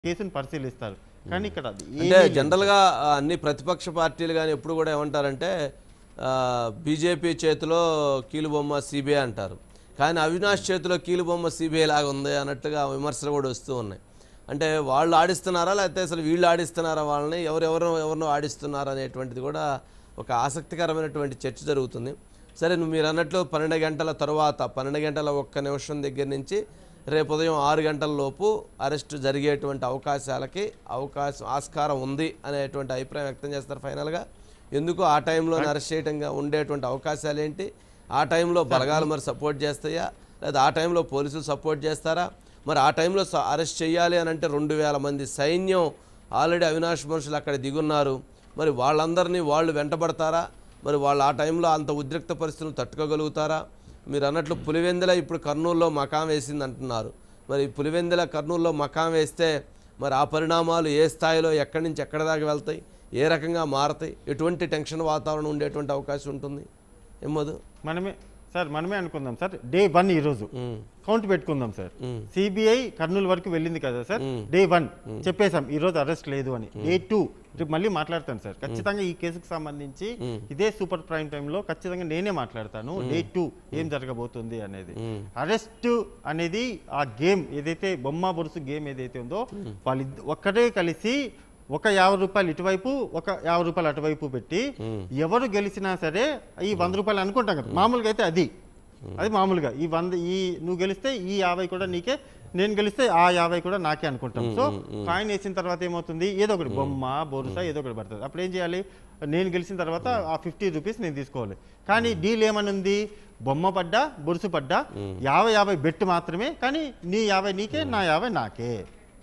కేసును పరిశీలిస్తారు కానీ ఇక్కడ అది అంటే ఏమీ లేదు. జనరల్గా ఆ, అన్ని ప్రతిపక్ష పార్టీలు కానీ ఎప్పుడు కూడా ఏమంటారంటే బీజేపీ చేతిలో కీలుబొమ్మ సిబిఐ అంటారు కానీ అవినాష్ చేతిలో కీలుబొమ్మ సిబిఐ లాగా ఉంది అన్నట్టుగా విమర్శలు కూడా వస్తూ ఉన్నాయి అంటే వాళ్ళు ఆడిస్తున్నారా లేకపోతే అసలు వీళ్ళు ఆడిస్తున్నారా వాళ్ళని ఎవరెవరు ఎవరినో ఆడిస్తున్నారా అనేటువంటిది కూడా ఒక ఆసక్తికరమైనటువంటి చర్చ జరుగుతుంది సరే నువ్వు మీరు అన్నట్లు పన్నెండు గంటల తర్వాత పన్నెండు గంటల ఒక్క నిమిషం దగ్గర నుంచి రేపు ఉదయం ఆరు గంటల లోపు అరెస్ట్ జరిగేటువంటి అవకాశాలకి అవకాశం ఆస్కారం ఉంది అనేటువంటి అభిప్రాయం వ్యక్తం చేస్తారు ఫైనల్గా ఎందుకు ఆ టైంలో అరెస్ట్ చేయడంగా ఉండేటువంటి అవకాశాలు ఏంటి ఆ టైంలో బలగాలు మరి సపోర్ట్ చేస్తాయా లేదా ఆ టైంలో పోలీసులు సపోర్ట్ చేస్తారా మరి ఆ టైంలో స- అరెస్ట్ చేయాలి అని అంటే రెండు వేల మంది సైన్యం ఆల్రెడీ అవినాష్ మనుషులు అక్కడ దిగున్నారు మరి వాళ్ళందరినీ వాళ్ళు వెంటబడతారా మరి వాళ్ళు ఆ టైంలో అంత ఉద్రిక్త పరిస్థితులను తట్టుకోగలుగుతారా మీరు అన్నట్లు పులివెందుల ఇప్పుడు కర్నూలులో మకాం వేసింది అంటున్నారు మరి పులివెందుల కర్నూలులో మకాం వేస్తే మరి ఆ పరిణామాలు ఏ స్థాయిలో ఎక్కడి నుంచి ఎక్కడి దాకా వెళ్తాయి ఏ రకంగా మారతాయి ఎటువంటి టెన్షన్ వాతావరణం ఉండేటువంటి అవకాశం ఉంటుంది ఏమదు మనమే సార్ మనమే అనుకుందాం సార్ డే వన్ ఈరోజు కౌంట్ పెట్టుకుందాం సార్ మ్మ్. సిబిఐ కర్నూలు వరకు వెళ్ళింది కదా సార్ డే వన్ చెప్పేశాం ఈ రోజు అరెస్ట్ లేదు అని డే టూ రేపు మళ్ళీ మాట్లాడతాను సార్ ఖచ్చితంగా ఈ కేసుకు సంబంధించి ఇదే సూపర్ ప్రైమ్ టైంలో ఖచ్చితంగా నేనే మాట్లాడతాను డే టూ ఏం జరగబోతుంది అనేది అరెస్ట్ అనేది ఆ గేమ్ ఏదైతే బొమ్మ బొరుసు గేమ్ ఏదైతే ఉందో వాళ్ళు ఒక్కటే కలిసి ఒక యాభై రూపాయలు ఇటువైపు ఒక యాభై రూపాయలు అటువైపు పెట్టి ఎవరు గెలిచినా సరే ఈ వంద రూపాయలు అనుకుంటాం కదా మామూలుగా అయితే అది అది మామూలుగా ఈ వంద ఈ నువ్వు గెలిస్తే ఈ యాభై కూడా నీకే నేను గెలిస్తే ఆ యాభై కూడా నాకే అనుకుంటాం సో కాయిన్ వేసిన తర్వాత ఏమవుతుంది ఏదో ఒకటి బొమ్మ బొరుస ఏదో ఒకటి పడుతుంది అప్పుడు ఏం చేయాలి నేను గెలిచిన తర్వాత ఆ ఫిఫ్టీ రూపీస్ నేను తీసుకోవాలి కానీ డీల్ ఏమని ఉంది బొమ్మ పడ్డా బొరుసు పడ్డా యాభై యాభై బెట్ మాత్రమే కానీ నీ యాభై నీకే నా యాభై నాకే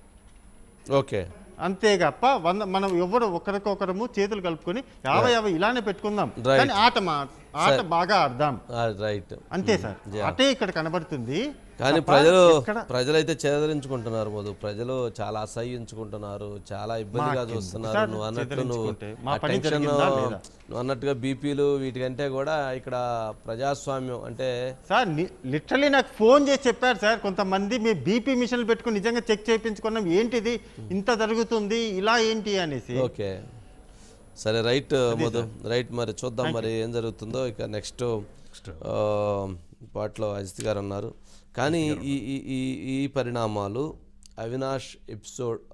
ఓకే అంతేగప్ప వంద మనం ఎవరు ఒకరికొకరము చేతులు కలుపుకొని యాభై యాభై ఇలానే పెట్టుకుందాం Right. కానీ ఆట మా ఆట బాగా ఆడదాం రైట్ అంతే సార్ అటే ఇక్కడ కనబడుతుంది కానీ తప్ప ప్రజలు ఎక్కడ ప్రజలైతే చేదరించుకుంటున్నారు మధు ప్రజలు చాలా అసహ్యించుకుంటున్నారు చాలా ఇబ్బందిగా మాకెందుకు చూస్తున్నారు సార్ నువ్వు అన్నట్టు నువ్వు చెదరించుకుంటే? మా ఆ పని టెన్షన్ జరిగిందా లేదా? నువ్వు అన్నట్టుగా బీపీలు వీటికంటే కూడా ఇక్కడ ప్రజాస్వామ్యం అంటే సార్ లిటరలీ నాకు ఫోన్ చేసి చెప్పారు సార్ కొంతమంది మీ బీపీ మిషన్లు పెట్టుకుని నిజంగా చెక్ చేయించుకున్నాం ఏంటిది ఇంత జరుగుతుంది ఇలా ఏంటి అనేసి ఓకే సరే రైట్ మధు రైట్ మరి చూద్దాం మరి ఏం జరుగుతుందో ఇక నెక్స్ట్ పాటలో అజిత్ గారు ఉన్నారు కానీ ఈ ఈ ఈ ఈ పరిణామాలు అవినాష్ ఎపిసోడ్